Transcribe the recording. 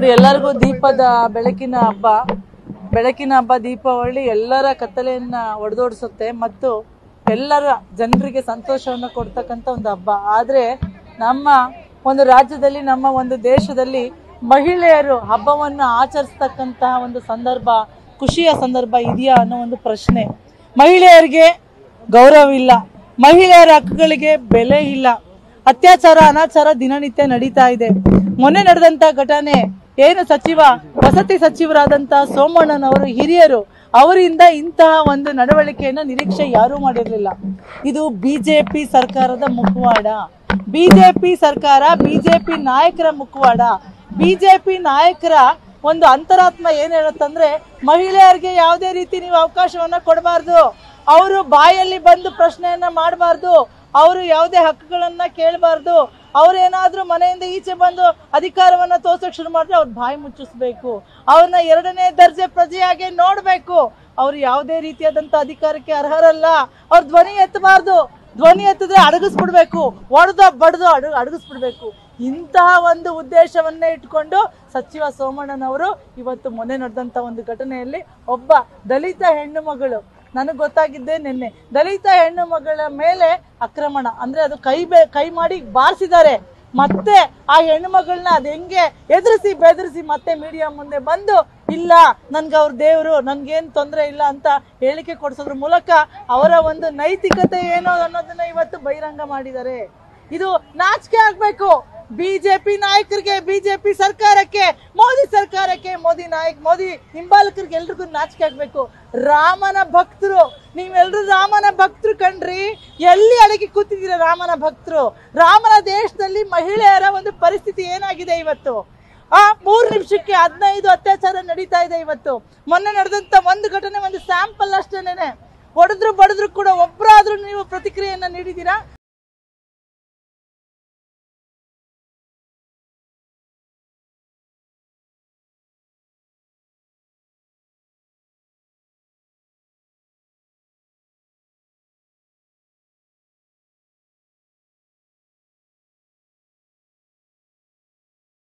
ನೋಡಿ ಎಲ್ಲರಿಗೂ ದೀಪದ ಬೆಳಕಿನ ಹಬ್ಬ ಬೆಳಕಿನ ಹಬ್ಬ ದೀಪಾವಳಿ ಎಲ್ಲರ ಕತ್ತಲೆಯನ್ನ ಒಡೆದೋಡಿಸುತ್ತೆ ಮತ್ತು ಎಲ್ಲರ ಜನರಿಗೆ ಸಂತೋಷವನ್ನು ಕೊಡ್ತಕ್ಕಂಥ ಒಂದು ಹಬ್ಬ ಆದ್ರೆ ನಮ್ಮ ಒಂದು ರಾಜ್ಯದಲ್ಲಿ ನಮ್ಮ ಒಂದು ದೇಶದಲ್ಲಿ ಮಹಿಳೆಯರು ಹಬ್ಬವನ್ನ ಆಚರಿಸ್ತಕ್ಕಂತಹ ಒಂದು ಸಂದರ್ಭ ಖುಷಿಯ ಸಂದರ್ಭ ಇದೆಯಾ ಅನ್ನೋ ಒಂದು ಪ್ರಶ್ನೆ ಮಹಿಳೆಯರಿಗೆ ಗೌರವ ಇಲ್ಲ ಮಹಿಳೆಯರ ಹಕ್ಕುಗಳಿಗೆ ಬೆಲೆ ಇಲ್ಲ ಅತ್ಯಾಚಾರ ಅನಾಚಾರ ದಿನನಿತ್ಯ ನಡೀತಾ ಇದೆ ಮೊನ್ನೆ ನಡೆದಂತ ಘಟನೆ ಏನು ಸಚಿವ ವಸತಿ ಸಚಿವರಾದಂತ ಸೋಮಣ್ಣನವರು ಹಿರಿಯರು ಅವರಿಂದ ಇಂತಹ ಒಂದು ನಡವಳಿಕೆಯನ್ನ ನಿರೀಕ್ಷೆ ಯಾರೂ ಮಾಡಿರಲಿಲ್ಲ ಇದು ಬಿಜೆಪಿ ಸರ್ಕಾರದ ಮುಖವಾಡ ಬಿಜೆಪಿ ಸರ್ಕಾರ ಬಿಜೆಪಿ ನಾಯಕರ ಮುಖವಾಡ ಬಿಜೆಪಿ ನಾಯಕರ ಒಂದು ಅಂತರಾತ್ಮ ಏನ್ ಹೇಳುತ್ತಂದ್ರೆ ಮಹಿಳೆಯರಿಗೆ ಯಾವುದೇ ರೀತಿ ನೀವು ಅವಕಾಶವನ್ನ ಕೊಡಬಾರ್ದು ಅವರು ಬಾಯಲ್ಲಿ ಬಂದು ಪ್ರಶ್ನೆಯನ್ನ ಮಾಡಬಾರ್ದು ಅವರು ಯಾವುದೇ ಹಕ್ಕುಗಳನ್ನ ಕೇಳಬಾರ್ದು ಅವ್ರೇನಾದ್ರೂ ಮನೆಯಿಂದ ಈಚೆ ಬಂದು ಅಧಿಕಾರವನ್ನ ತೋರ್ಸಕ್ ಶುರು ಮಾಡಿದ್ರೆ ಅವ್ರ ಬಾಯಿ ಮುಚ್ಚಿಸ್ಬೇಕು ಅವ್ರನ್ನ ಎರಡನೇ ದರ್ಜೆ ಪ್ರಜೆಯಾಗಿ ನೋಡ್ಬೇಕು ಅವ್ರು ಯಾವುದೇ ರೀತಿಯಾದಂತ ಅಧಿಕಾರಕ್ಕೆ ಅರ್ಹರಲ್ಲ ಅವ್ರ ಧ್ವನಿ ಎತ್ತಬಾರ್ದು ಧ್ವನಿ ಎತ್ತಿದ್ರೆ ಅಡಗಿಸ್ಬಿಡ್ಬೇಕು ಒಡೆದು ಬಡ್ದು ಅಡ ಅಡಗಿಸ್ಬಿಡ್ಬೇಕು ಇಂತಹ ಒಂದು ಉದ್ದೇಶವನ್ನೇ ಇಟ್ಕೊಂಡು ಸಚಿವ ಸೋಮಣ್ಣನವರು ಇವತ್ತು ಮೊನ್ನೆ ನಡೆದಂತ ಒಂದು ಘಟನೆಯಲ್ಲಿ ಒಬ್ಬ ದಲಿತ ಹೆಣ್ಣು ಮಗಳು ನನಗೆ ಗೊತ್ತಾಗಿದ್ದೆ ನಿನ್ನೆ ದಲಿತ ಹೆಣ್ಣು ಮಗಳ ಮೇಲೆ ಆಕ್ರಮಣ ಅಂದ್ರೆ ಅದು ಕೈ ಬೆ ಕೈ ಮಾಡಿ ಬಾರಿಸಿದ್ದಾರೆ ಮತ್ತೆ ಆ ಹೆಣ್ಣು ಮಗಳನ್ನ ಅದ್ ಹೆಂಗೆ ಎದುರಿಸಿ ಬೆದರಿಸಿ ಮತ್ತೆ ಮೀಡಿಯಾ ಮುಂದೆ ಬಂದು ಇಲ್ಲ ನನ್ಗೆ ಅವ್ರ ದೇವರು ನನ್ಗೇನ್ ತೊಂದರೆ ಇಲ್ಲ ಅಂತ ಹೇಳಿಕೆ ಕೊಡಿಸೋದ್ರ ಮೂಲಕ ಅವರ ಒಂದು ನೈತಿಕತೆ ಏನೋ ಅನ್ನೋದನ್ನ ಇವತ್ತು ಬಹಿರಂಗ ಮಾಡಿದ್ದಾರೆ ಇದು ನಾಚಿಕೆ ಆಗ್ಬೇಕು ಬಿಜೆಪಿ ನಾಯಕರಿಗೆ ಬಿಜೆಪಿ ಸರ್ಕಾರಕ್ಕೆ ಮೋದಿ ಸರ್ಕಾರಕ್ಕೆ ಮೋದಿ ನಾಯಕ್ ಮೋದಿ ಹಿಂಬಾಲಕರಿಗೆ ಎಲ್ರಿಗೂ ನಾಚಿಕೆ ಆಗ್ಬೇಕು ರಾಮನ ಭಕ್ತರು ನೀವೆಲ್ರು ರಾಮನ ಭಕ್ತರು ಕಣ್ರಿ ಎಲ್ಲಿ ಅಡಗಿ ಕೂತಿದ್ದೀರ ರಾಮನ ಭಕ್ತರು ರಾಮನ ದೇಶದಲ್ಲಿ ಮಹಿಳೆಯರ ಒಂದು ಪರಿಸ್ಥಿತಿ ಏನಾಗಿದೆ ಇವತ್ತು ಆ ಮೂರ್ ನಿಮಿಷಕ್ಕೆ ಹದಿನೈದು ಅತ್ಯಾಚಾರ ನಡೀತಾ ಇದೆ ಇವತ್ತು ಮೊನ್ನೆ ನಡೆದಂತ ಒಂದು ಘಟನೆ ಒಂದು ಸ್ಯಾಂಪಲ್ ಅಷ್ಟೇನೆ ಹೊಡೆದ್ರು ಬಡಿದ್ರು ಕೂಡ ಒಬ್ಬರಾದ್ರೂ ನೀವು ಪ್ರತಿಕ್ರಿಯೆಯನ್ನ ನೀಡಿದ್ದೀರಾ